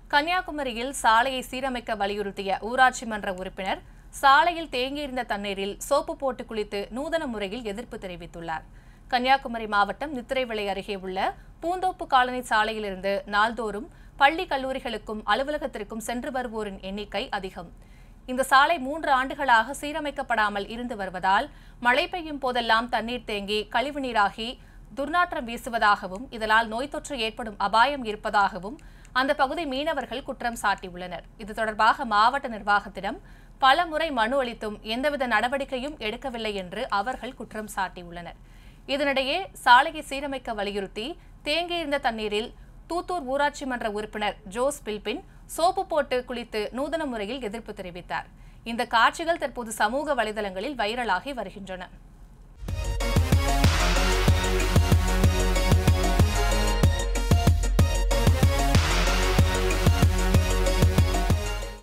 கன்னியாகுமரியில் சாலையை சீரமைக்க வலியுறுத்திய ஊராட்சி மன்ற உறுப்பினர் சாலையில் தேங்கியிருந்த தண்ணீரில் சோப்பு போட்டு குளித்து நூதன முறையில் எதிர்ப்பு தெரிவித்துள்ளார் கன்னியாகுமரி மாவட்டம் நித்திரைவிளை அருகே உள்ள பூந்தோப்பு காலனி சாலையிலிருந்து நாள்தோறும் பள்ளி கல்லூரிகளுக்கும் அலுவலகத்திற்கும் சென்று வருவோரின் எண்ணிக்கை அதிகம் இந்த சாலை மூன்று ஆண்டுகளாக சீரமைக்கப்படாமல் இருந்து வருவதால் மழை பெய்யும் போதெல்லாம் தண்ணீர் தேங்கி கழிவுநீராகி துர்நாற்றம் வீசுவதாகவும் இதனால் நோய் தொற்று ஏற்படும் அபாயம் இருப்பதாகவும் அந்த பகுதி மீனவர்கள் குற்றம் சாட்டியுள்ளனர் இது தொடர்பாக மாவட்ட நிர்வாகத்திடம் பல முறை மனு அளித்தும் எந்தவித நடவடிக்கையும் எடுக்கவில்லை என்று அவர்கள் குற்றம் சாட்டியுள்ளனர் இதனிடையே சாலையை சீரமைக்க வலியுறுத்தி தேங்கியிருந்த தண்ணீரில் தூத்தூர் ஊராட்சி மன்ற உறுப்பினர் ஜோஸ் பில்பின் சோப்பு போட்டு குளித்து நூதன முறையில் எதிர்ப்பு தெரிவித்தார் இந்த காட்சிகள் தற்போது சமூக வலைதளங்களில் வைரலாகி வருகின்றன